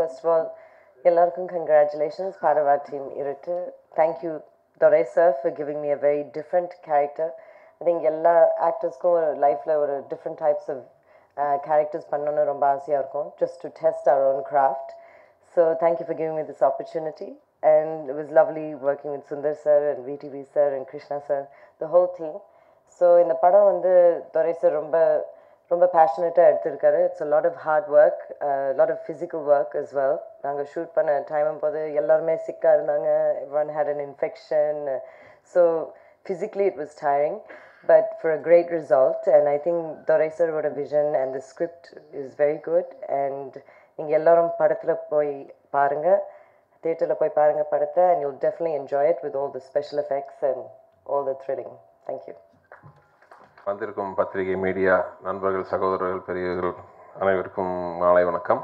First of all எல்லாருக்கும் congratulations பாரவா team இருட்டு thank you Durai sir for giving me a very different character I think எல்லா ஆக்டர்ஸ்க்கும் ஒரு லைஃப்பில் ஒரு டிஃப்ரெண்ட் டைப்ஸ் ஆஃப் கேரக்டர்ஸ் பண்ணணும்னு ரொம்ப ஆசையாக இருக்கும் just to test our own craft so thank you for giving me this opportunity and it was lovely working with Sundar sir and VTV sir and Krishna sir the whole team so இந்த படம் வந்து Durai sir ரொம்ப ரொம்ப பேஷனட்டாக எடுத்திருக்காரு it's a lot of hard work lot of physical work as well நாங்கள் shoot பண்ண time போது எல்லாருமே சிக்காக இருந்தாங்க one had an infection so physically it was tiring but for a great result and I think Durai சாரோட vision and the script is very good and நீங்கள் எல்லாரும் படத்தில் போய் பாருங்கள் தேட்டரில் போய் பாருங்கள் படத்தை and you'll definitely enjoy it with all the special effects and all the thrilling thank you வந்திருக்கும் பத்திரிகை மீடியா நண்பர்கள் சகோதரர்கள் பெரியவர்கள் அனைவருக்கும் மாலை வணக்கம்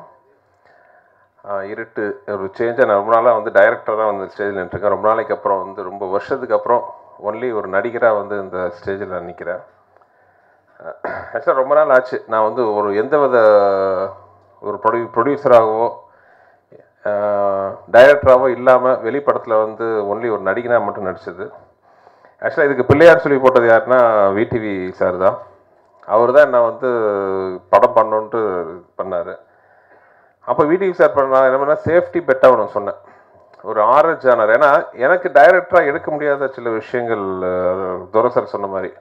ஆஹ் இருட்டு ஒரு சேஞ்சாக நான் ரொம்ப நாளாக வந்து டைரக்டராக தான் வந்து ஸ்டேஜில் நின்றுருக்கேன் ரொம்ப நாளைக்கு அப்புறம் வந்து ரொம்ப வருஷத்துக்கு அப்புறம் ஒன்லி ஒரு நடிகராக வந்து இந்த ஸ்டேஜில் நான் நிற்கிறேன் ஆக்சுவலாக ரொம்ப நாள் ஆச்சு நான் வந்து ஒரு எந்த வித ஒரு ப்ரொடியூ ப்ரொடியூசராகவோ டைரக்டராகவோ இல்லாமல் வெளிப்படத்தில் வந்து ஒன்லி ஒரு நடிகனாக மட்டும் நடித்தது ஆக்சுவலாக இதுக்கு பிள்ளையார் சொல்லி போட்டது யாருன்னா விடிவி சார் தான் அவர் தான் என்ன வந்து படம் பண்ணோன்ட்டு பண்ணார் அப்போ விடிவி சார் பண்ண என்ன பண்ணால் சேஃப்டி பெட்டாக ஒன்று சொன்னேன் ஒரு ஆரல் ஜானர் ஏன்னா எனக்கு டைரக்டராக எடுக்க முடியாத சில விஷயங்கள் அஹ், துரை சார் சொன்ன மாதிரி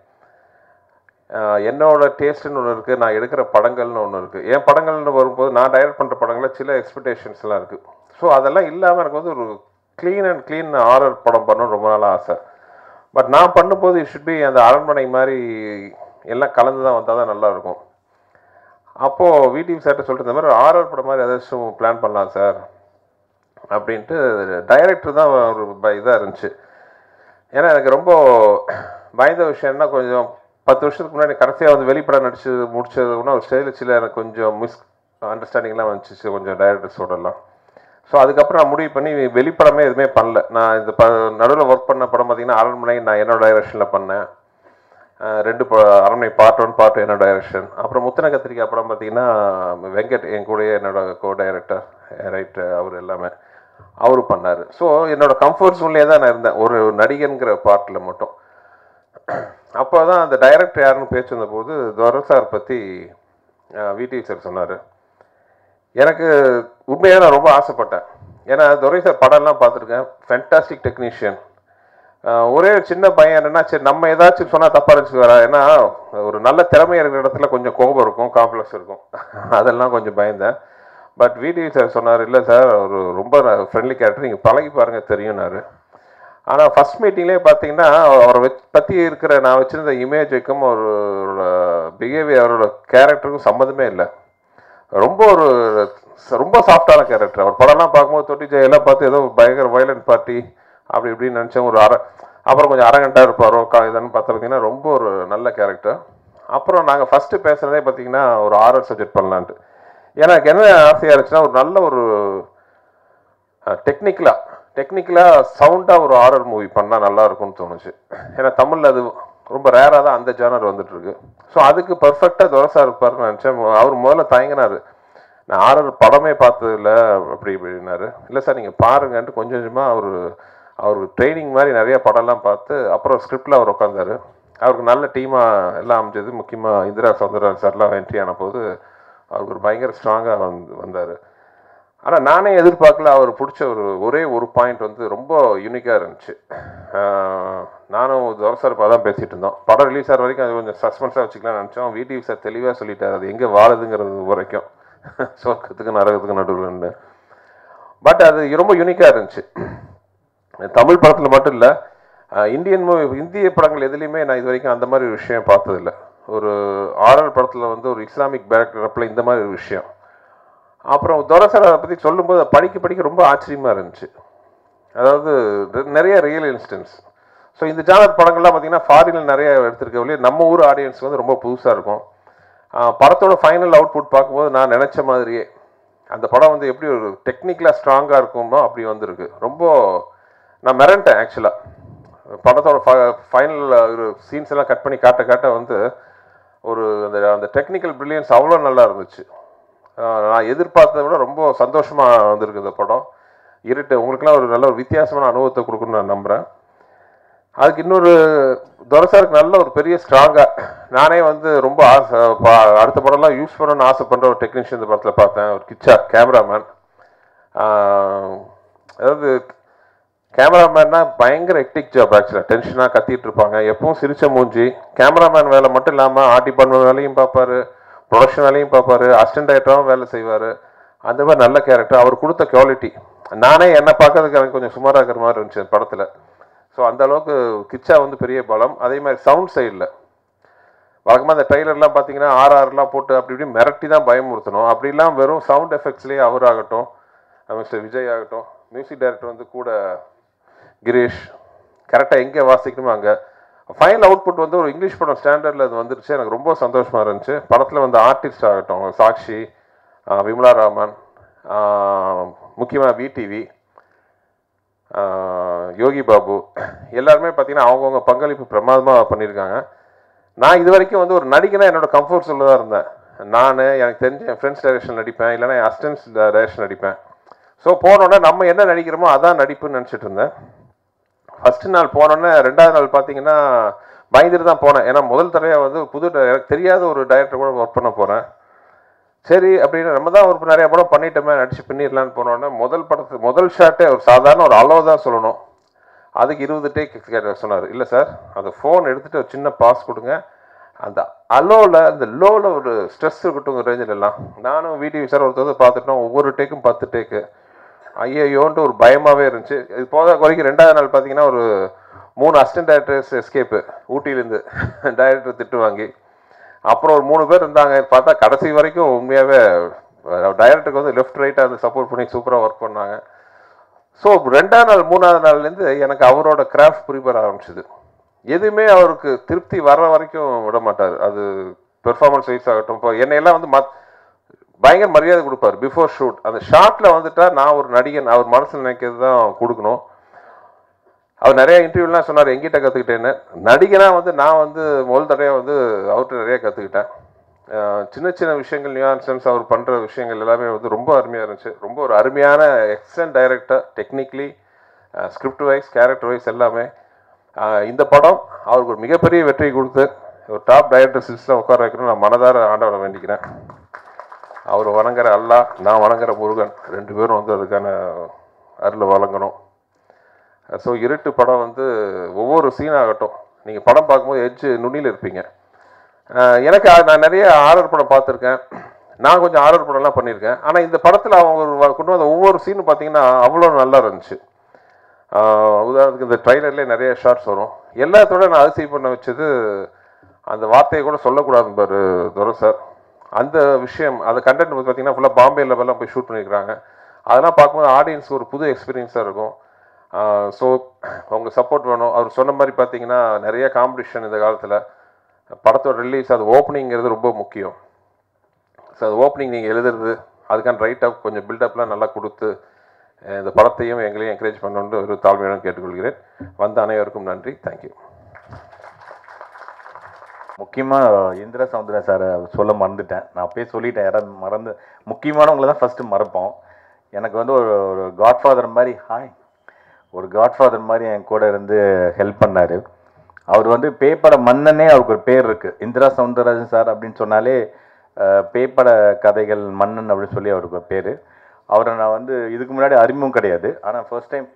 அஹ், என்னோட டேஸ்ட்டுன்னு ஒன்று இருக்குது நான் எடுக்கிற படங்கள்னு ஒன்று இருக்குது என் படங்கள்னு வரும்போது நான் டைரக்ட் பண்ணுற படங்களில் சில எக்ஸ்பெக்டேஷன்ஸ்லாம் இருக்குது ஸோ அதெல்லாம் இல்லாமல் எனக்கு வந்து ஒரு க்ளீன் அண்ட் க்ளீன் ஆரர் படம் பண்ணணும்னு ரொம்ப நாள் ஆசை பட் நான் பண்ணும்போது இட் ஷுட் பி அந்த அரண்மனை மாதிரி எல்லாம் கலந்து தான் வந்தால் தான் நல்லா இருக்கும் அப்போது விடிவி சார்ட்ட சொல்லிட்டு இந்த மாதிரி ஆர்ஆர் படம் மாதிரி ஏதாச்சும் பிளான் பண்ணலாம் சார் அப்படின்ட்டு டைரக்டர் தான் ஒரு இதாக இருந்துச்சு ஏன்னா எனக்கு ரொம்ப பயந்த விஷயம்னா கொஞ்சம் பத்து வருஷத்துக்கு முன்னாடி கடைசியாக வந்து வெளிப்படம் நடிச்சு முடிச்சதுன்னா ஒரு ஸ்டேஜில் சில எனக்கு கொஞ்சம் மிஸ் அண்டர்ஸ்டாண்டிங்லாம் வந்துச்சு கொஞ்சம் டைரக்டர்ஸோடலாம் ஸோ அதுக்கப்புறம் நான் முடிவு பண்ணி வெளிப்படமே எதுவுமே பண்ணல நான் இந்த ப நடுவில் ஒர்க் பண்ண படம் பார்த்தீங்கன்னா அரண்மனை நான் என்னோட டைரக்ஷனில் பண்ணேன் அஹ் ரெண்டு ப அரண்மனை பார்ட் ஒன் பார்ட் என்னோட டைரக்ஷன் அப்புறம் முத்தன கத்திரிக்காய் படம் பார்த்தீங்கன்னா வெங்கட் என் கூடயே என்னோட கோ டைரக்டர் ரைட் அவர் எல்லாமே அவரு பண்ணார் ஸோ என்னோட கம்ஃபர்ட் ஜோன்லேயே தான் நான் இருந்தேன் ஒரு நடிகன்கிற பார்ட்டில் மட்டும் அப்போ தான் அந்த டைரக்டர் யாருன்னு பேச்சு வந்தபோது துரை சார் பற்றி விடி சார் சொன்னார் எனக்கு உண்மையாக நான் ரொம்ப ஆசைப்பட்டேன் ஏன்னா துரை சார் படம்லாம் பார்த்துருக்கேன் ஃபென்டாஸ்டிக் டெக்னீஷியன் ஒரே ஒரு சின்ன பையன் என்னன்னா சரி நம்ம ஏதாச்சும் சொன்னால் தப்பாக இருந்துச்சு ஏன்னா ஒரு நல்ல திறமை இருக்கிற இடத்துல கொஞ்சம் கோபம் இருக்கும் காம்ப்ளெக்ஸ் இருக்கும் அதெல்லாம் கொஞ்சம் பயந்தேன் பட் விடி சார் சொன்னார் இல்லை சார் ஒரு ரொம்ப ஃப்ரெண்ட்லி கேரக்டர் நீங்கள் பழகி பாருங்கள் தெரியும்னாரு ஆனால் ஃபர்ஸ்ட் மீட்டிங்லேயே பார்த்தீங்கன்னா அவரை வச் பற்றி இருக்கிற நான் வச்சுருந்த இமேஜுக்கும் அவரோட பிஹேவியர் அவரோட கேரக்டருக்கும் சம்மந்தமே இல்லை ரொம்ப ஒரு ரொம்ப சாஃப்டான கேரக்டர் அவர் படம்லாம் பார்க்கும்போது தொட்டி ஜெயெல்லாம் பார்த்து ஏதோ பயங்கர வயலண்ட் பார்ட்டி அப்படி இப்படின்னு நினச்சேன் ஒரு அரை அப்புறம் கொஞ்சம் அரகண்டாக இருப்பாரோ கா இதுன்னு பார்த்து பார்த்தீங்கன்னா ரொம்ப ஒரு நல்ல கேரக்டர் அப்புறம் நாங்கள் ஃபஸ்ட்டு பேசுகிறதே பார்த்தீங்கன்னா ஒரு ஆர்ஆர் சப்ஜெக்ட் பண்ணலான்ட்டு எனக்கு என்ன ஆசையாக இருந்துச்சுன்னா ஒரு நல்ல ஒரு டெக்னிக்கலாக டெக்னிக்கலாக சவுண்டாக ஒரு ஆரர் மூவி பண்ணால் நல்லா இருக்கும்னு தோணுச்சு ஏன்னா தமிழில் அது ரொம்ப ரேராக தான் அந்த ஜானர் வந்துட்டு இருக்கு ஸோ அதுக்கு பர்ஃபெக்டாக துரசா இருப்பாருன்னு நினச்சேன் அவர் முதல்ல தயங்கினாரு நான் ஆரர் படமே பார்த்தது இல்லை அப்படி இப்படின்னாரு இல்லை சார் நீங்கள் பாருங்கன்ட்டு கொஞ்சம் கொஞ்சமாக அவர் அவர் ட்ரைனிங் மாதிரி நிறைய படம்லாம் பார்த்து அப்புறம் ஸ்கிரிப்டில் அவர் உட்காந்தாரு அவருக்கு நல்ல டீமாக எல்லாம் அமைஞ்சது முக்கியமாக இந்திரா சௌந்தரராஜன் சார்லாம் என்ட்ரி ஆன போது அவருக்கு ஒரு பயங்கர ஸ்ட்ராங்காக வந்து வந்தார் ஆனால் நானே எதிர்பார்க்கல அவர் பிடிச்ச ஒரு ஒரே ஒரு பாயிண்ட் வந்து ரொம்ப யூனிக்காக இருந்துச்சு ஆஹ் நானும் தோசார் தான் பேசிகிட்டு இருந்தோம் படம் ரிலீஸ் ஆகிற வரைக்கும் அது கொஞ்சம் சஸ்பென்ஸாக வச்சுக்கலாம்னு நினச்சோம் விடிவி சார் தெளிவாக சொல்லிட்டார் அது எங்கே வாழுதுங்கிறது வரைக்கும் சொர்க்கத்துக்கு நரகத்துக்கு நடுவில் பட் அது ரொம்ப யூனிக்காக இருந்துச்சு தமிழ் படத்தில் மட்டும் இல்லை இந்தியன் மூவி இந்திய படங்கள் எதுலேயுமே நான் இது வரைக்கும் அந்த மாதிரி ஒரு விஷயம் பார்த்ததில்ல ஒரு ஆரல் படத்தில் வந்து ஒரு இஸ்லாமிக் பேக்ரப்பில் இந்த மாதிரி ஒரு விஷயம் அப்புறம் துரசர் அதை பற்றி சொல்லும்போது அதை படிக்க படிக்க ரொம்ப ஆச்சரியமாக இருந்துச்சு அதாவது ரெ- நிறைய ரியல் இன்ஸ்டன்ஸ் ஸோ இந்த ஜானர் படங்கள்லாம் பார்த்தீங்கன்னா ஃபாரினில் நிறைய எடுத்திருக்க வழியே நம்ம ஊர் ஆடியன்ஸ் வந்து ரொம்ப புதுசாக இருக்கும் ஆஹ் படத்தோட ஃபைனல் அவுட்புட் பார்க்கும்போது நான் நினச்ச மாதிரியே அந்த படம் வந்து எப்படி ஒரு டெக்னிக்கலாக ஸ்ட்ராங்காக இருக்குமோ அப்படி வந்திருக்கு ரொம்ப நான் மிரண்டேன் ஆக்சுவலாக படத்தோட ஃபைனல் ஒரு சீன்ஸ் எல்லாம் கட் பண்ணி காட்ட காட்ட வந்து ஒரு அந்த அந்த டெக்னிக்கல் பிரில்லியன்ஸ் அவ்வளோ நல்லா இருந்துச்சு ஆஹ் நான் எதிர்பார்த்ததை விட ரொம்ப சந்தோஷமாக வந்திருக்கு இந்த படம் இருட்டு உங்களுக்குலாம் ஒரு நல்ல ஒரு வித்தியாசமான அனுபவத்தை கொடுக்குன்னு நான் நம்புகிறேன் அதுக்கு இன்னொரு துரசாருக்கு நல்ல ஒரு பெரிய ஸ்ட்ராங்காக நானே வந்து ரொம்ப ஆசை பா- அடுத்த படம்லாம் யூஸ் பண்ணணும்னு ஆசைப்படுற ஒரு டெக்னீஷியன் இந்த படத்தில் பார்த்தேன் ஒரு கிச்சா கேமராமேன் அதாவது கேமராமேன்னா பயங்கர எக்டிக் ஜாப் ஆக்சுவலாக டென்ஷனாக கத்திட்டு இருப்பாங்க எப்பவும் சிரிச்ச மூஞ்சி கேமராமேன் வேலை மட்டும் இல்லாமல் ஆர்டி பண்ண வேலையும் பார்ப்பாரு ப்ரொடக்ஷன் வேலையும் பார்ப்பாரு அசிஸ்டன்ட் டைரக்டராகவும் வேலை செய்வார் அந்த மாதிரி நல்ல கேரக்டர் அவர் கொடுத்த குவாலிட்டி நானே என்னை பார்க்கறதுக்கு எனக்கு கொஞ்சம் சுமாராக இருக்கிற மாதிரி இருந்துச்சு அந்த படத்தில் ஸோ அந்த அளவுக்கு கிச்சா வந்து பெரிய பலம் அதே மாதிரி சவுண்ட் சைடில் வழக்கமாக அந்த ட்ரைலர்லாம் பார்த்தீங்கன்னா ஆர்ஆர்லாம் போட்டு அப்படி இப்படி மிரட்டி தான் பயமுறுத்தணும் அப்படிலாம் வெறும் சவுண்ட் எஃபெக்ட்ஸ்லேயே அவர் ஆகட்டும் மிஸ்டர் விஜய் ஆகட்டும் மியூசிக் டைரக்டர் வந்து கூட கிரீஷ் கரெக்டாக எங்கே வாசிக்கணுமோ அங்கே ஃபைனல் அவுட்புட் வந்து ஒரு இங்கிலீஷ் படம் ஸ்டாண்டர்டில் அது வந்துருச்சு எனக்கு ரொம்ப சந்தோஷமாக இருந்துச்சு படத்தில் வந்து ஆர்டிஸ்ட் ஆகட்டும் சாக்ஷி ஆஹ் விமலா ராமன் முக்கியமாக விடிவி யோகி பாபு எல்லாருமே பார்த்தீங்கன்னா அவங்கவுங்க பங்களிப்பு பிரமாதமாக பண்ணியிருக்காங்க நான் இது வரைக்கும் வந்து ஒரு நடிகனா என்னோட கம்ஃபர்ட் சொல்ல தான் இருந்தேன் நான் எனக்கு தெரிஞ்ச என் ஃப்ரெண்ட்ஸ் டைரக்ஷன் நடிப்பேன் இல்லைன்னா என் அசிஸ்டன்ஸ் டைரக்ஷன் நடிப்பேன் ஸோ போனோடனே நம்ம என்ன நடிக்கிறோமோ அதான் நடிப்புன்னு நினச்சிட்டு இருந்தேன் ஃபஸ்ட்டு நாள் போனோன்னே ரெண்டாவது நாள் பார்த்தீங்கன்னா பயந்துட்டு தான் போனேன் ஏன்னா முதல் தடவையாக வந்து புது di- எனக்கு தெரியாத ஒரு டைரக்டர் கூட ஒர்க் பண்ண போகிறேன் சரி அப்படின்னு நம்ம தான் ஒரு நிறைய படம் பண்ணிட்டோமே நடிச்சு பண்ணிடலான்னு போனோடனே முதல் படத்து முதல் ஷாட்டே ஒரு சாதாரண ஒரு அளவு தான் சொல்லணும் அதுக்கு இருபது டேக் சொன்னார் இல்லை சார் அந்த ஃபோன் எடுத்துகிட்டு ஒரு சின்ன பாஸ் கொடுங்க அந்த அலோவில் அந்த லோவில் ஒரு ஸ்ட்ரெஸ் இருக்கட்டும் ரேஞ்சில் எல்லாம் நானும் வீடியோ சார் ஒருத்தர் பார்த்துட்டோம் ஒவ்வொரு டேக்கும் பத்து டேக்கு ஐயோன்ட்டு ஒரு பயமாகவே இருந்துச்சு இது போத குறைக்கு ரெண்டாவது நாள் பார்த்தீங்கன்னா ஒரு மூணு அசிஸ்டன்ட் டைரக்டர்ஸ் எஸ்கேப்பு ஊட்டியிலேருந்து டைரக்டர் திட்டு வாங்கி அப்புறம் ஒரு மூணு பேர் இருந்தாங்க பார்த்தா கடைசி வரைக்கும் உண்மையாகவே டைரக்டருக்கு வந்து லெஃப்ட் ரைட்டாக வந்து சப்போர்ட் பண்ணி சூப்பராக ஒர்க் பண்ணாங்க ஸோ ரெண்டாவது நாள் மூணாவது நாள்லேருந்து எனக்கு அவரோட கிராஃப்ட் புரிபட ஆரம்பிச்சுது எதுவுமே அவருக்கு திருப்தி வர்ற வரைக்கும் விட மாட்டார் அது பெர்ஃபார்மன்ஸ் வைஸ் ஆகட்டும் இப்போ என்னையெல்லாம் வந்து மத் பயங்கர மரியாதை கொடுப்பார் பிஃபோர் ஷூட் அந்த ஷாட்டில் வந்துட்டா நான் ஒரு நடிகன் அவர் மனசில் நினைக்கிறது தான் கொடுக்கணும் அவர் நிறைய இன்டர்வியூலாம் சொன்னார் எங்கிட்ட கற்றுக்கிட்டேன்னு நடிகனாக வந்து நான் வந்து முதல் தடவையாக வந்து அவர்கிட்ட நிறைய கற்றுக்கிட்டேன் சின்ன சின்ன விஷயங்கள் நியூஆன்சன்ஸ் அவர் பண்ணுற விஷயங்கள் எல்லாமே வந்து ரொம்ப அருமையாக இருந்துச்சு ரொம்ப ஒரு அருமையான excellent director technically script wise character wise எல்லாமே அஹ் இந்த படம் அவருக்கு ஒரு மிகப்பெரிய வெற்றி கொடுத்து ஒரு டாப் டைரக்டர் சில்ஸில் உட்கார வைக்கணும்னு நான் மனதார ஆண்டவனை வேண்டிக்கிறேன் அவர் வணங்குற அல்லாஹ் நான் வணங்குற முருகன் ரெண்டு பேரும் வந்து அதுக்கான அருளை வழங்கணும் ஸோ இருட்டு படம் வந்து ஒவ்வொரு சீன் ஆகட்டும் நீங்கள் படம் பார்க்கும்போது எட்ஜ் நுனியில் இருப்பீங்க அஹ் எனக்கு அ- நான் நிறைய ஆர்டர் படம் பார்த்துருக்கேன் நான் கொஞ்சம் ஆர்டர் படம்லாம் பண்ணியிருக்கேன் ஆனால் இந்த படத்தில் அவங்க ஒரு வ- கொண்டு வந்த ஒவ்வொரு சீனும் பார்த்தீங்கன்னா அவ்வளோ நல்லா இருந்துச்சு ஆஹ் உதாரணத்துக்கு இந்த ட்ரைலர்லேயே நிறைய ஷார்ட்ஸ் வரும் எல்லாத்தோட நான் அதிசயம் பண்ண வச்சது அந்த வார்த்தையை கூட சொல்லக்கூடாது பாரு துரை சார் அந்த விஷயம் அந்த கண்டென்ட் வந்து பார்த்தீங்கன்னா ஃபுல்லாக பாம்பே லெவலில் போய் ஷூட் பண்ணியிருக்காங்க அதெல்லாம் பார்க்கும்போது ஆடியன்ஸ்க்கு ஒரு புது எக்ஸ்பீரியன்ஸாக இருக்கும் ஸோ உங்கள் சப்போர்ட் வேணும் அவர் சொன்ன மாதிரி பார்த்தீங்கன்னா நிறைய காம்படிஷன் இந்த காலத்தில் படத்தோட ரிலீஸ் அது ஓப்பனிங்கிறது ரொம்ப முக்கியம் ஸோ அது ஓப்பனிங் நீங்கள் எழுதுறது அதுக்கான ரைட் அப் கொஞ்சம் பில்டப்லாம் நல்லா கொடுத்து அஹ் இந்த படத்தையும் எங்களையும் என்கரேஜ் பண்ணணுன்னு ஒரு தாழ்மையுடன் கேட்டுக்கொள்கிறேன் வந்த அனைவருக்கும் நன்றி தேங்க்யூ முக்கியமாக இந்திரா சௌந்தரா சாரை சொல்ல மறந்துட்டேன் நான் அப்பயே சொல்லிட்டேன் யாராவது மறந்து முக்கியமானவங்கள தான் ஃபஸ்ட்டு மறப்போம் எனக்கு வந்து ஒரு ஒரு காட்ஃபாதர் மாதிரி ஹாய் ஒரு காட்ஃபாதர் மாதிரி என் கூட இருந்து ஹெல்ப் பண்ணார் அவர் வந்து பேப்பட மன்னனே அவருக்கு ஒரு பேர் இருக்குது இந்திரா சௌந்தரராஜன் சார் அப்படின்னு சொன்னாலே அஹ், பேப்பட கதைகள் மன்னன் அப்படின்னு சொல்லி அவருக்கு ஒரு பேர் அவரை நான் வந்து இதுக்கு முன்னாடி அறிமுகம் கிடையாது ஆனால் ஃபர்ஸ்ட் டைம்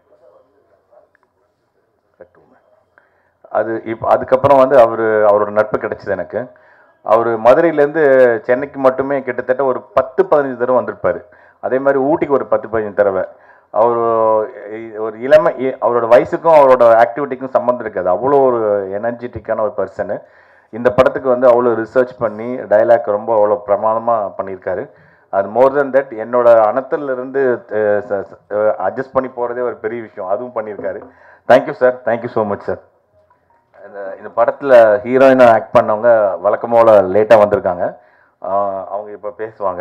அது இப்போ அதுக்கப்புறம் வந்து அவர் அவரோட நட்பு கிடைச்சது எனக்கு அவர் மதுரையிலேருந்து சென்னைக்கு மட்டுமே கிட்டத்தட்ட ஒரு பத்து பதினஞ்சு தடவை வந்திருப்பார் அதே மாதிரி ஊட்டிக்கு ஒரு பத்து பதினஞ்சு தடவை அவர் ஒரு இளமை இ- அவரோட வயசுக்கும் அவரோட ஆக்டிவிட்டிக்கும் சம்மந்தம் இருக்காது அவ்வளோ ஒரு எனர்ஜெட்டிக்கான ஒரு பர்சனு இந்த படத்துக்கு வந்து அவ்வளோ ரிசர்ச் பண்ணி டயலாக் ரொம்ப அவ்வளோ பிரமாதமாக பண்ணியிருக்காரு அது மோர் தென் தட் என்னோட அனத்துல இருந்து அட்ஜஸ்ட் பண்ணி போகிறதே ஒரு பெரிய விஷயம் அதுவும் பண்ணியிருக்காரு thank you sir thank you so much sir இந்த இந்த படத்தில் ஹீரோயினாக ஆக்ட் பண்ணவங்க வழக்கமோல லேட்டாக வந்திருக்காங்க ஆஹ் அவங்க இப்போ பேசுவாங்க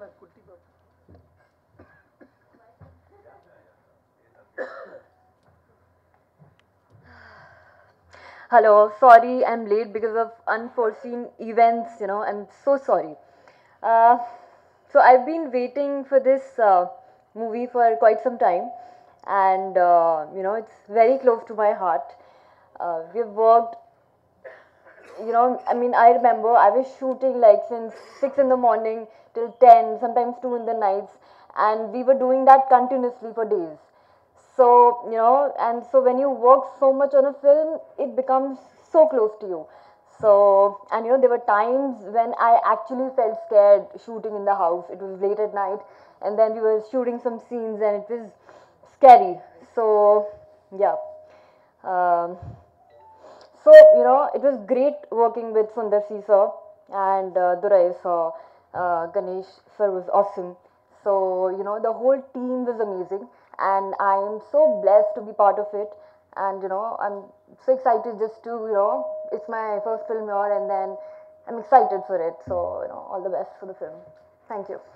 Hello, sorry I'm late because of unforeseen events, you know, I'm so sorry. Uh, So I've been waiting for this uh, movie for quite some time, and uh, you know it's very close to my heart. Uh, we've worked you know, I mean, I remember I was shooting like since 6 in the morning till 10, sometimes 2 in the nights, and we were doing that continuously for days. So, you know, and so when you work so much on a film, it becomes so close to you. So, and you know, there were times when I actually felt scared shooting in the house. It was late at night, and then we were shooting some scenes, and it was scary. So, yeah. Um, so, you know, it was great working with Sundar C sir and uh, Durai sir. Uh, Ganesh sir was awesome. So, you know, the whole team was amazing. And I am so blessed to be part of it. And, you know, I'm so excited just to, you know, it's my first film here and then I'm excited for it. So, you know, all the best for the film. Thank you.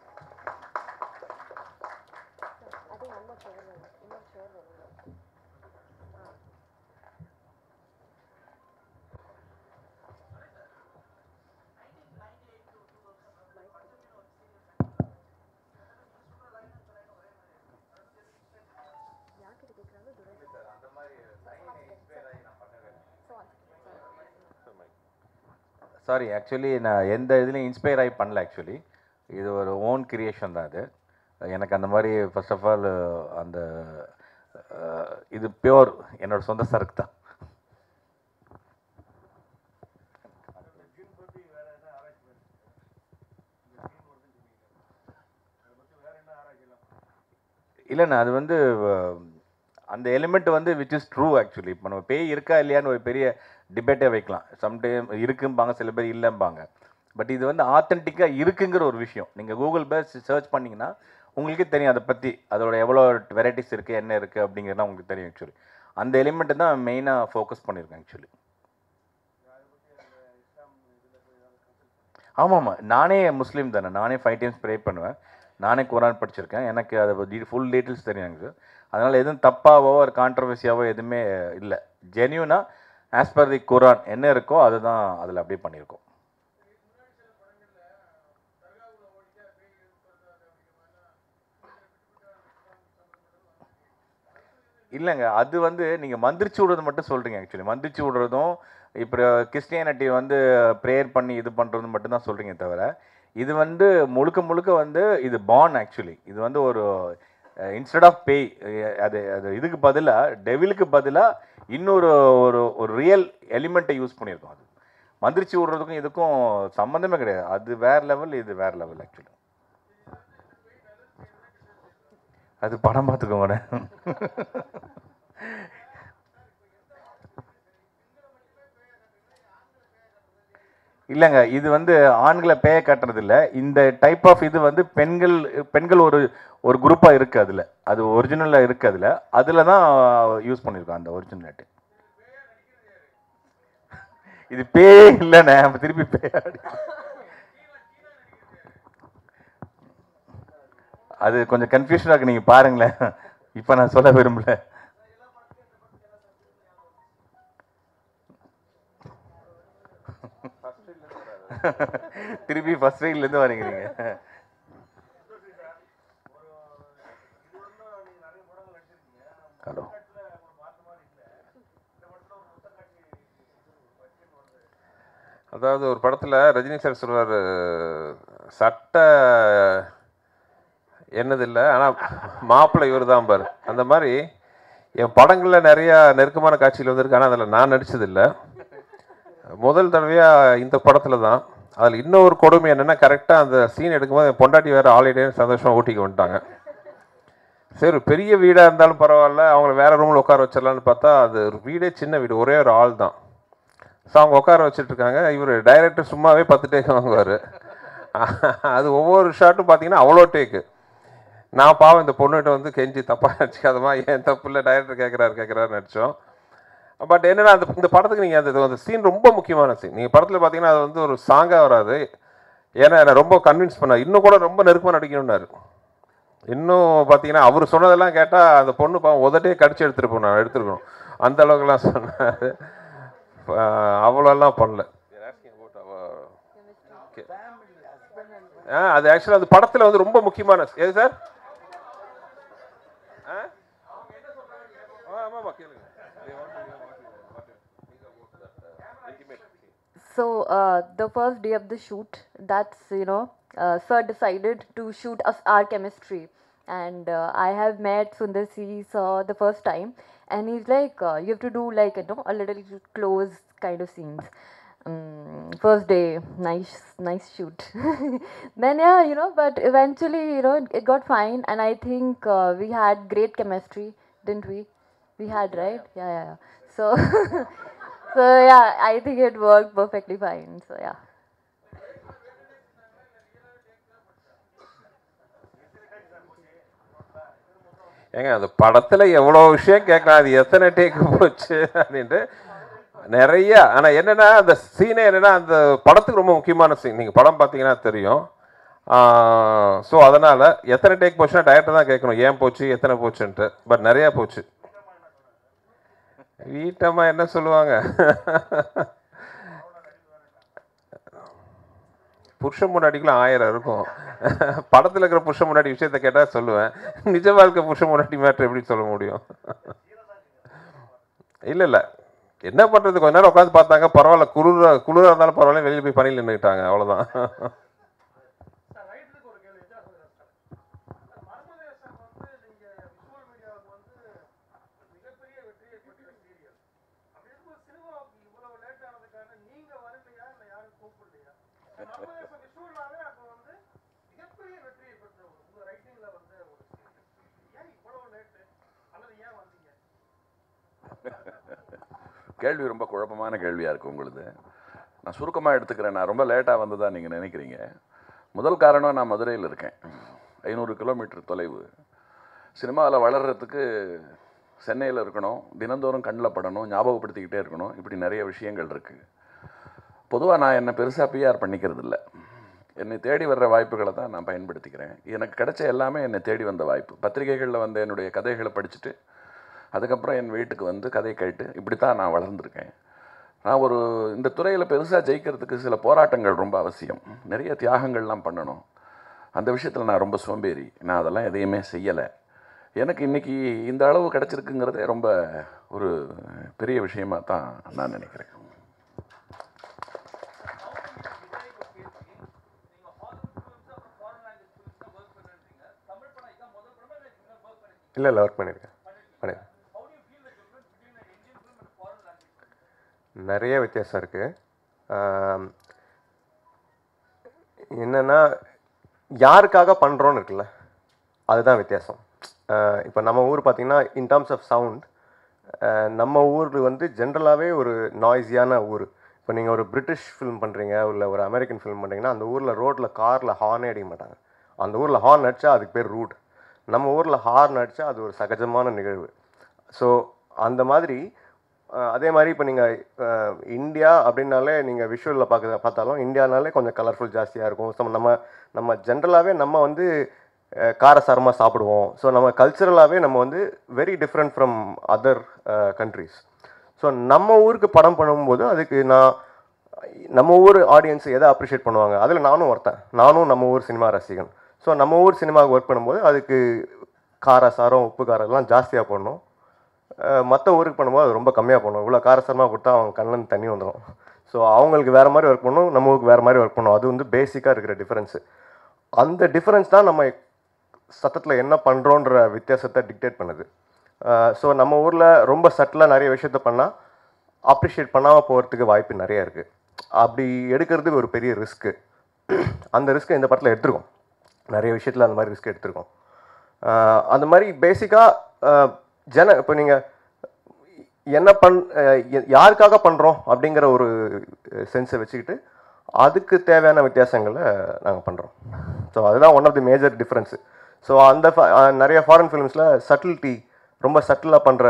Sorry actually நான் எந்த இதுலையும் inspire ஆகி பண்ணல actually இது ஒரு own creation தான் அது எனக்கு அந்த மாதிரி ஃபர்ஸ்ட் ஆஃப் ஆல் அந்த அஹ், இது பியோர் என்னோட சொந்த சரக்கு தான் இல்லைண்ணா அது வந்து அஹ், அந்த எலிமெண்ட் வந்து விச் இஸ் ட்ரூ ஆக்சுவலி இப்போ நம்ம பேய் இருக்கா இல்லையான்னு ஒரு பெரிய டிபேட்டே வைக்கலாம் சம்டைம் இருக்கும்பாங்க சில பேர் இல்லைம்பாங்க பட் இது வந்து ஆத்தென்டிக்காக இருக்குங்கிற ஒரு விஷயம் நீங்கள் கூகுள் பேஸ் சர்ச் பண்ணிங்கன்னா உங்களுக்கே தெரியும் அதை பற்றி அதோட எவ்வளோ வெரைட்டிஸ் இருக்குது என்ன இருக்குது அப்படிங்கிறதுலாம் உங்களுக்கு தெரியும் ஆக்சுவலி அந்த எலிமெண்ட்டு தான் மெயினாக ஃபோக்கஸ் பண்ணியிருக்கேன் ஆக்சுவலி ஆமாம் ஆமாம் நானே முஸ்லீம் தானே நானே ஃபைவ் டைம்ஸ் ப்ரே பண்ணுவேன் நானே குரான் படிச்சிருக்கேன் எனக்கு அதை ஃபுல் டீட்டெயில்ஸ் தெரியும் எனக்கு அதனால் எதுவும் தப்பாவோ ஒரு கான்ட்ரவர்சியாவோ எதுவுமே இல்லை ஜென்யூனாக ஆஸ் பர் தி குரான் என்ன இருக்கோ அதுதான் அதில் அப்படியே பண்ணியிருக்கோம் இல்லைங்க அது வந்து நீங்கள் மந்திரிச்சு விடுறது மட்டும் சொல்கிறீங்க ஆக்சுவலி மந்திரிச்சு விடுறதும் இப்போ கிறிஸ்டியானிட்டி வந்து ப்ரேயர் பண்ணி இது பண்ணுறது மட்டும்தான் சொல்கிறீங்க தவிர இது வந்து முழுக்க முழுக்க வந்து இது பான் ஆக்சுவலி இது வந்து ஒரு இன்ஸ்டெட் ஆஃப் பேய் அது அது இதுக்கு பதிலாக டெவிலுக்கு பதிலாக இன்னொரு ஒரு ஒரு ரியல் எலிமெண்ட்டை யூஸ் பண்ணியிருக்கோம் அது மந்திரிச்சு விடுறதுக்கும் இதுக்கும் சம்மந்தமே கிடையாது அது வேற லெவல் இது வேற லெவல் ஆக்சுவலி அது படம் பார்த்துக்கோங்க இல்லைங்க இது வந்து ஆண்களை பேய காட்டுறது இல்ல இந்த டைப் ஆஃப் இது வந்து பெண்கள் பெண்கள் ஒரு ஒரு குரூப்பாக இருக்குது அதில் அது ஒரிஜினலாக இருக்குது அதில் அதில் தான் யூஸ் பண்ணியிருக்கோம் அந்த ஒரிஜினல் இது பேயே இல்லைண்ணே அப்ப திருப்பி பேயாடி அது கொஞ்சம் கன்ஃபியூஷனாக இருக்கு நீங்கள் பாருங்களேன் இப்போ நான் சொல்ல விரும்பல திருப்பி ஃபர்ஸ்ட் இருந்து வரீங்க நீங்க ஹலோ அதாவது ஒரு படத்தில் ரஜினி சார் சொல்வார் சட்டை என்னது இல்லை ஆனால் மாப்பிள்ளை இவர் தான் பாரு அந்த மாதிரி என் படங்களில் நிறையா நெருக்கமான காட்சிகள் வந்திருக்கு ஆனால் அதில் நான் நடிச்சதில்லை முதல் தடவையாக இந்த படத்தில் தான் அதில் இன்னொரு கொடுமை என்னென்னா கரெக்டாக அந்த சீன் எடுக்கும்போது என் பொண்டாட்டி வேறு ஆல்ரெடி சந்தோஷமாக ஊட்டிக்கு வந்துட்டாங்க சரி ஒரு பெரிய வீடாக இருந்தாலும் பரவாயில்ல அவங்கள வேறு ரூமில் உட்கார வச்சிடலான்னு பார்த்தா அது ஒரு வீடே சின்ன வீடு ஒரே ஒரு ஆள் தான் ஸோ அவங்க உட்கார வச்சுட்டு இருக்காங்க இவர் டைரக்டர் சும்மாவே பத்து டேக் வாங்குவார் அது ஒவ்வொரு ஷாட்டும் பார்த்தீங்கன்னா அவ்வளோ டேக்கு நான் பாவம் இந்த பொண்ணுகிட்ட வந்து கெஞ்சி தப்பாக நினச்சிக்காதமா ஏன் தப்பு இல்லை டைரக்டர் கேட்குறாரு கேட்குறாரு நடித்தோம் பட் என்னன்னா அந்த இந்த படத்துக்கு நீங்கள் அந்த அந்த சீன் ரொம்ப முக்கியமான சீன் நீங்கள் படத்தில் பார்த்தீங்கன்னா அது வந்து ஒரு சாங்காக வராது ஏன்னா என்னை ரொம்ப கன்வின்ஸ் பண்ணார் இன்னும் கூட ரொம்ப நெருக்கமாக நடிக்கணும்னாரு இன்னும் பார்த்தீங்கன்னா அவர் சொன்னதெல்லாம் கேட்டால் அந்த பொண்ணு பாவம் உதட்டே கடிச்சு எடுத்துருப்போம் நான் எடுத்துருக்கணும் அந்த அளவுக்குலாம் சொன்னார் அவ்வளோலாம் பண்ணல ஓகே ஆ அது ஆக்சுவலாக அது படத்தில் வந்து ரொம்ப முக்கியமான எது சார் ஆ ஆமாம் கேளுங்க So uh, the first day of the shoot, that's you know, uh, Sir decided to shoot us our chemistry, and uh, I have met Sundar C uh, the first time, and he's like, uh, you have to do like you know a little close kind of scenes. Um, first day, nice, nice shoot. then yeah, you know, but eventually, you know, it got fine, and I think uh, we had great chemistry, didn't we? We had right, yeah, yeah. yeah. So. So yeah, I think it worked perfectly fine. So yeah. ஏங்க அந்த படத்தில் எவ்வளோ விஷயம் கேட்கலாம் அது எத்தனை டேக்கு போச்சு அப்படின்ட்டு நிறைய ஆனால் என்னென்னா அந்த சீனே என்னென்னா அந்த படத்துக்கு ரொம்ப முக்கியமான சீன் நீங்கள் படம் பார்த்தீங்கன்னா தெரியும் ஸோ அதனால் எத்தனை டேக் போச்சுன்னா டேரக்டர் தான் கேட்கணும் ஏன் போச்சு எத்தனை போச்சுன்ட்டு பட் நிறையா போச்சு வீட்டம்மா என்ன சொல்லுவாங்க புருஷன் முன்னாடிக்குலாம் ஆயிரம் இருக்கும் படத்தில் இருக்கிற புருஷன் முன்னாடி விஷயத்த கேட்டால் சொல்லுவேன் நிஜ வாழ்க்கை புருஷன் முன்னாடி மேட்ரு எப்படி சொல்ல முடியும் இல்லை இல்லை என்ன பண்ணுறது கொஞ்ச நேரம் உட்காந்து பார்த்தாங்க பரவாயில்ல குளிர குளிராக இருந்தாலும் பரவாயில்ல வெளியில் போய் பணியில் நின்றுக்கிட்டாங்க அவ்வளோதான் கேள்வி ரொம்ப குழப்பமான கேள்வியாக இருக்குது உங்களுது நான் சுருக்கமாக எடுத்துக்கிறேன் நான் ரொம்ப லேட்டாக வந்ததா நீங்கள் நினைக்கிறீங்க முதல் காரணம் நான் மதுரையில் இருக்கேன் ஐநூறு கிலோமீட்டர் தொலைவு சினிமாவில் வளர்கிறதுக்கு சென்னையில் இருக்கணும் தினந்தோறும் கண்ணில் படணும் ஞாபகப்படுத்திக்கிட்டே இருக்கணும் இப்படி நிறைய விஷயங்கள் இருக்குது பொதுவாக நான் என்னை பெருசாக பிஆர் பண்ணிக்கிறது இல்லை என்னை தேடி வர்ற வாய்ப்புகளை தான் நான் பயன்படுத்திக்கிறேன் எனக்கு கிடைச்ச எல்லாமே என்னை தேடி வந்த வாய்ப்பு பத்திரிகைகளில் வந்த என்னுடைய கதைகளை படிச்சுட்டு அதுக்கப்புறம் என் வீட்டுக்கு வந்து கதை கேட்டு இப்படி தான் நான் வளர்ந்துருக்கேன் நான் ஒரு இந்த துறையில் பெருசாக ஜெயிக்கிறதுக்கு சில போராட்டங்கள் ரொம்ப அவசியம் நிறைய தியாகங்கள்லாம் பண்ணணும் அந்த விஷயத்தில் நான் ரொம்ப சோம்பேறி நான் அதெல்லாம் எதையுமே செய்யலை எனக்கு இன்றைக்கி இந்த அளவு கிடச்சிருக்குங்கிறதே ரொம்ப ஒரு பெரிய விஷயமா தான் நான் நினைக்கிறேன் இல்லை இல்லை ஒர்க் பண்ணியிருக்கேன் பண்ணியிருக்கேன் நிறைய வித்தியாசம் இருக்குது என்னென்னா யாருக்காக பண்ணுறோன்னு இருக்குல்ல அதுதான் வித்தியாசம் இப்போ நம்ம ஊர் பார்த்திங்கன்னா இன் டர்ம்ஸ் ஆஃப் சவுண்ட் நம்ம ஊர் வந்து ஜென்ரலாகவே ஒரு நாய்ஸியான ஊர் இப்போ நீங்கள் ஒரு பிரிட்டிஷ் ஃபிலிம் பண்ணுறீங்க இல்லை ஒரு அமெரிக்கன் ஃபிலிம் பண்ணுறீங்கன்னா அந்த ஊரில் ரோட்டில் காரில் ஹார்னே அடிக்க மாட்டாங்க அந்த ஊரில் ஹார்ன் அடித்தா அதுக்கு பேர் ரூட் நம்ம ஊரில் ஹார்ன் அடித்தா அது ஒரு சகஜமான நிகழ்வு ஸோ அந்த மாதிரி அஹ், அதே மாதிரி இப்போ நீங்கள் இந்தியா அப்படின்னாலே நீங்கள் விஷுவலில் பார்க்க பார்த்தாலும் இந்தியானாலே கொஞ்சம் கலர்ஃபுல் ஜாஸ்தியாக இருக்கும் ஸோ நம்ம நம்ம ஜென்ரலாகவே நம்ம வந்து அஹ், காரசாரமாக சாப்பிடுவோம் ஸோ நம்ம கல்ச்சுரலாகவே நம்ம வந்து very different from other countries so நம்ம ஊருக்கு படம் பண்ணும்போது அதுக்கு நான் நம்ம ஊர் ஆடியன்ஸ் எதை அப்ரிஷியேட் பண்ணுவாங்க அதில் நானும் ஒருத்தன் நானும் நம்ம ஊர் சினிமா ரசிகன் ஸோ நம்ம ஊர் சினிமாவுக்கு ஒர்க் பண்ணும்போது அதுக்கு காரசாரம் உப்பு காரம் எல்லாம் ஜாஸ்தியாக போடணும் மற்ற ஊருக்கு பண்ணும்போது அது ரொம்ப கம்மியாக பண்ணணும் இவ்வளோ காரசாரமாக கொடுத்தா அவங்க கண்ணில் தண்ணி வந்துடும் ஸோ அவங்களுக்கு வேறு மாதிரி ஒர்க் பண்ணணும் நம்ம ஊருக்கு வேறு மாதிரி ஒர்க் பண்ணணும் அது வந்து பேசிக்காக இருக்கிற டிஃப்ரென்ஸு அந்த டிஃப்ரென்ஸ் தான் நம்ம சத்தத்தில் என்ன பண்ணுறோன்ற வித்தியாசத்தை டிக்டேட் பண்ணுது ஸோ நம்ம ஊரில் ரொம்ப சட்டிலாக நிறைய விஷயத்த பண்ணால் அப்ரிஷியேட் பண்ணாமல் போகிறதுக்கு வாய்ப்பு நிறைய இருக்குது அப்படி எடுக்கிறது ஒரு பெரிய ரிஸ்க்கு அந்த ரிஸ்க்கை இந்த படத்தில் எடுத்திருக்கோம் நிறைய விஷயத்தில் அந்த மாதிரி ரிஸ்க் எடுத்திருக்கோம் ஆஹ் அந்த மாதிரி பேசிக்காக ஜன இப்போ நீங்கள் என்ன பண் அஹ் ய- யாருக்காக பண்ணுறோம் அப்படிங்கிற ஒரு சென்ஸை வச்சுக்கிட்டு அதுக்கு தேவையான வித்தியாசங்களை நாங்கள் பண்ணுறோம் ஸோ அதுதான் one of the major difference so அந்த fa- அஹ் நிறைய ஃபாரின் ஃபிலிம்ஸில் சட்டில்ட்டி ரொம்ப சட்டிலாக பண்ணுற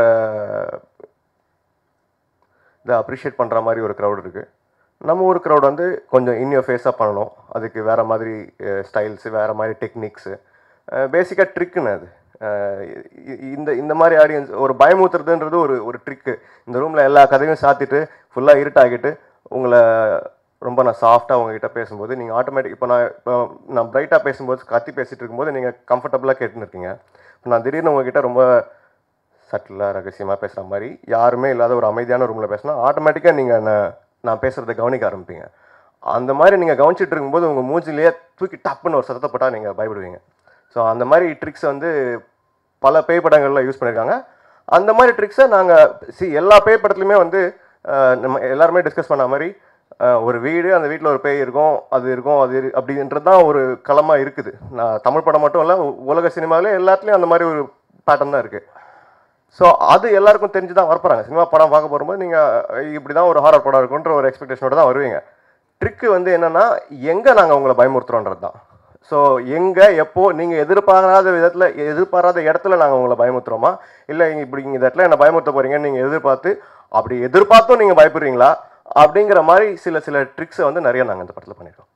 இதை அப்ரிஷியேட் பண்ணுற மாதிரி ஒரு க்ரௌட் இருக்குது நம்ம ஊர் க்ரௌட் வந்து கொஞ்சம் இன்னியோ ஃபேஸாக பண்ணணும் அதுக்கு வேறு மாதிரி ஸ்டைல்ஸு வேறு மாதிரி டெக்னிக்ஸு பேசிக்காக ட்ரிக்குன்னு அது அஹ் இ- இந்த இந்த மாதிரி ஆடியன்ஸ் ஒரு பயமுத்துறதுன்றது ஒரு ஒரு ட்ரிக்கு இந்த ரூமில் எல்லா கதையும் சாத்திட்டு ஃபுல்லாக இருட்டாக்கிட்டு உங்களை ரொம்ப நான் சாஃப்டாக உங்ககிட்ட பேசும்போது நீங்கள் ஆட்டோமேட்டிக் இப்போ நான் இப்போ நான் பிரைட்டாக பேசும்போது கத்தி பேசிகிட்டு இருக்கும்போது நீங்கள் கம்ஃபர்டபுளாக கேட்டுன்னு இருக்கீங்க இப்போ நான் திடீர்னு உங்ககிட்ட ரொம்ப சட்டிலாக ரகசியமாக பேசுகிற மாதிரி யாருமே இல்லாத ஒரு அமைதியான ரூமில் பேசினா ஆட்டோமேட்டிக்காக நீங்கள் நான் நான் பேசுகிறத கவனிக்க ஆரம்பிப்பீங்க அந்த மாதிரி நீங்கள் கவனிச்சிட்டு இருக்கும்போது உங்கள் மூஞ்சிலேயே தூக்கி டப்புன்னு ஒரு சத்தத்தை போட்டால் நீங்கள் பயப்படுவீங்க ஸோ அந்த மாதிரி ட்ரிக்ஸ் வந்து பல பேய் படங்களில் யூஸ் பண்ணியிருக்காங்க அந்த மாதிரி ட்ரிக்ஸை நாங்கள் சி எல்லா பேய் படத்துலையுமே வந்து அஹ், நம்ம எல்லாருமே டிஸ்கஸ் பண்ண மாதிரி அஹ், ஒரு வீடு அந்த வீட்டில் ஒரு பேய் இருக்கும் அது இருக்கும் அது இரு- அப்படின்றது தான் ஒரு களமாக இருக்குது நான் தமிழ் படம் மட்டும் இல்லை உலக சினிமாவிலே எல்லாத்துலேயும் அந்த மாதிரி ஒரு பேட்டர்ன் தான் இருக்குது ஸோ அது எல்லாருக்கும் தெரிஞ்சு தான் வரப்போகிறாங்க சினிமா படம் பார்க்க போகும்போது நீங்கள் இப்படி தான் ஒரு ஹாரர் படம் இருக்குன்ற ஒரு எக்ஸ்பெக்டேஷனோட தான் வருவீங்க ட்ரிக்கு வந்து என்னென்னா எங்கே நாங்கள் உங்களை பயமுறுத்துறோன்றது தான் ஸோ எங்கே எப்போ நீங்கள் எதிர்பாராத விதத்தில் எதிர்பாராத இடத்துல நாங்கள் உங்களை பயமுறுத்துறோமா இல்லை இப்படி இந்த இடத்துல என்ன பயமுறுத்த போகிறீங்கன்னு நீங்கள் எதிர்பார்த்து அப்படி எதிர்பார்த்தும் நீங்கள் பயப்படுறீங்களா அப்படிங்கிற மாதிரி சில சில ட்ரிக்ஸை வந்து நிறைய நாங்கள் இந்த படத்தில் பண்ணியிருக்கோம்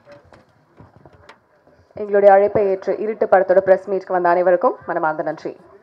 எங்களுடைய அழைப்பை ஏற்று இருட்டு படத்தோட பிரஸ் மீட்க்கு வந்த அனைவருக்கும் மனமார்ந்த நன்றி